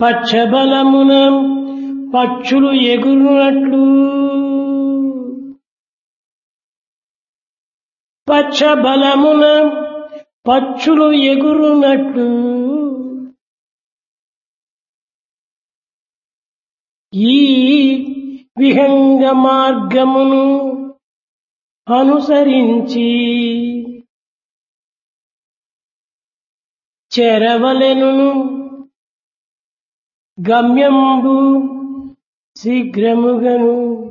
పచ్చబలమున పక్షులు ఎగురునట్లు పచ్చబలమున పక్షులు ఎగురునట్లు ఈ విహంగ మార్గమును అనుసరించి చెరవలెను గమ్యంబు శీఘ్రముగను